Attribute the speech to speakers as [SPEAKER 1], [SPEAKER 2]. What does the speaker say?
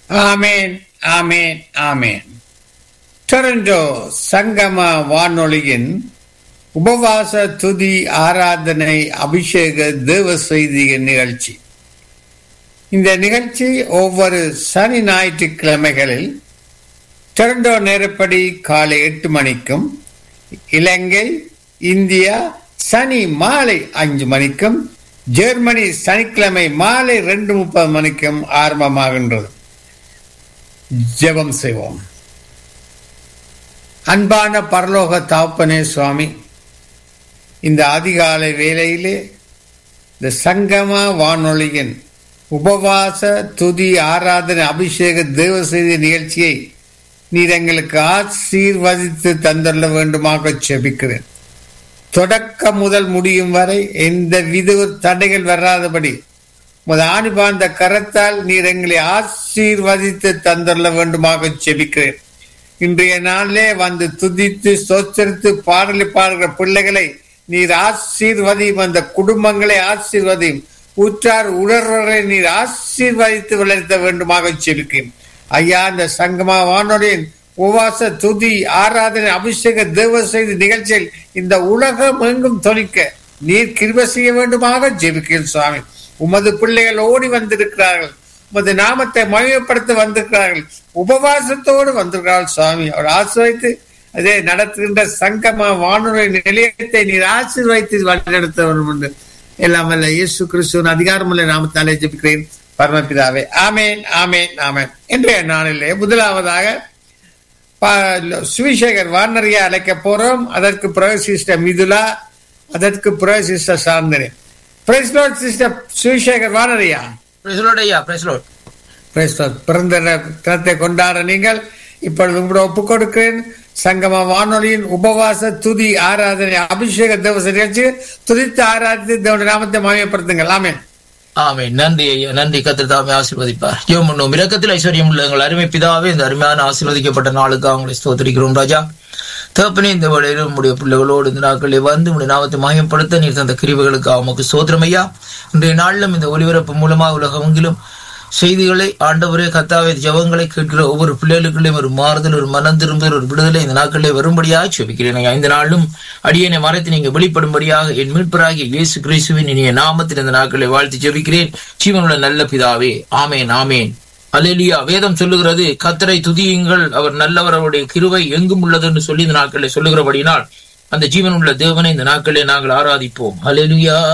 [SPEAKER 1] ஆமேன் ஆமேன் ஆமேன் Toronto சங்கம வானொலியின் உபவாச துதி ஆராதனை அபிஷேக தேவ செய்திய நிகழ்ச்சி இந்த நிகழ்ச்சி ஒவ்வொரு சனி ஞாயிற்றுக்கிழமைகளில் டொரண்டோ நேரப்படி காலை எட்டு மணிக்கும் இலங்கை இந்தியா சனி மாலை அஞ்சு மணிக்கும் ஜெர்மனி சனிக்கிழமை மாலை ரெண்டு முப்பது மணிக்கும் ஆரம்பமாகின்றது ஜெபம் செய்வோம் அன்பான பரலோக தாப்பனே சுவாமி இந்த அதிகாலை வேளையிலே இந்த சங்கம வானொலியின் உபவாச துதி ஆராதனை அபிஷேக தேவ செய்தி நிகழ்ச்சியை நீர் எங்களுக்கு ஆசீர்வதித்து தந்துள்ள வேண்டுமாக செபிக்கிறேன் தொடக்க முதல் முடியும் வரை எந்த வித தடைகள் வராதபடி உமது ஆணிபாந்த கரத்தால் நீர் எங்களை ஆசீர்வதித்து தந்துள்ள வேண்டுமாக செபிக்கிறேன் இன்றைய நாளிலே வந்து துதித்து சோச்சரித்து பாடலை பாடுகிற பிள்ளைகளை நீர் ஆசீர்வதியும் அந்த குடும்பங்களை ஆசீர்வதியும் உற்றார் உணர்வரை நீர் ஆசீர்வதித்து வளர்த்த வேண்டுமாக செபிக்கிறேன் ஐயா இந்த சங்கமா வானொலியின் உவாச துதி ஆராதனை அபிஷேக தேவ செய்தி நிகழ்ச்சியில் இந்த உலகம் எங்கும் தொனிக்க நீர் கிருப செய்ய வேண்டுமாக ஜெபிக்கிறேன் சுவாமி உமது பிள்ளைகள் ஓடி வந்திருக்கிறார்கள் உமது நாமத்தை மகிமைப்படுத்த வந்திருக்கிறார்கள் உபவாசத்தோடு வந்திருக்கிறார்கள் சுவாமி அவர் ஆசிர்வைத்து அதே நடத்துகின்ற சங்கம வானொலி நிலையத்தை நீர் ஆசீர்வைத்து வழிநடத்த வேண்டும் என்று எல்லாம் வல்ல இயேசு கிறிஸ்துவின் அதிகாரமுள்ள நாமத்தாலே ஜெபிக்கிறேன் பரமபிதாவே ஆமேன் ஆமேன் ஆமேன் இன்றைய நாளிலே முதலாவதாக சுவிசேகர் வானரியா அழைக்க போறோம் அதற்கு பிறகு சிஸ்டர் மிதுலா அதற்கு பிறகு sister Santhani praise Lord sister Suvisekar வானரியா
[SPEAKER 2] பிரைஸ்லோட் ஐயா பிரைஸ்லோட்
[SPEAKER 1] பிரைஸ்லோட் பிறந்த தினத்தை கொண்டாட நீங்கள் இப்பொழுது உங்களோட ஒப்புக் கொடுக்கிறேன் சங்கம வானொலியின் உபவாச துதி ஆராதனை அபிஷேக தேவச நிகழ்ச்சி துதித்து ஆராதித்து தேவனுடைய நாமத்தை மகிமைப்படுத்துங்கள் ஆமேன்
[SPEAKER 2] ஆமே நன்றி ஐயா நன்றி கத்திர தாமே ஆசீர்வதிப்பார் ஜெயம் பண்ணும் இரக்கத்தில் ஐஸ்வர்யம் உள்ள எங்கள் அருமை பிதாவே இந்த அருமையான ஆசீர்வதிக்கப்பட்ட நாளுக்கு அவங்களை ஸ்தோத்திரிக்கிறோம் ராஜா தகப்பனே இந்த வேளையில் உங்களுடைய பிள்ளைகளோடு இந்த நாட்களில் வந்து உங்களுடைய நாமத்தை மயப்படுத்த நீர் தந்த கிருவிகளுக்கு அவனுக்கு சோதரம் ஐயா இன்றைய நாளிலும் இந்த ஒலிபரப்பு மூலமாக உலகமெங்கிலும் செய்திகளை ஆண்டவரே கத்தாவே ஜபங்களை கேட்கிற ஒவ்வொரு பிள்ளைகளுக்குள்ளேயும் ஒரு மாறுதல் ஒரு மனம் திரும்புதல் ஒரு விடுதலை இந்த நாட்களிலே வரும்படியாக செபிக்கிறேன் இந்த நாளும் அடியனை மறைத்து நீங்க வெளிப்படும்படியாக என் மீட்பராகிய இயேசு கிறிஸ்துவின் இனிய நாமத்தில் இந்த நாட்களை வாழ்த்து ஜெபிக்கிறேன் ஜீவனுள்ள நல்ல பிதாவே ஆமேன் ஆமேன் அலேலியா வேதம் சொல்லுகிறது கத்தரை துதியுங்கள் அவர் நல்லவர் அவருடைய கிருவை எங்கும் உள்ளது என்று சொல்லி இந்த நாட்களில் சொல்லுகிறபடினால் அந்த ஜீவனுள்ள தேவனை இந்த நாட்களிலே நாங்கள் ஆராதிப்போம் அலேலுயா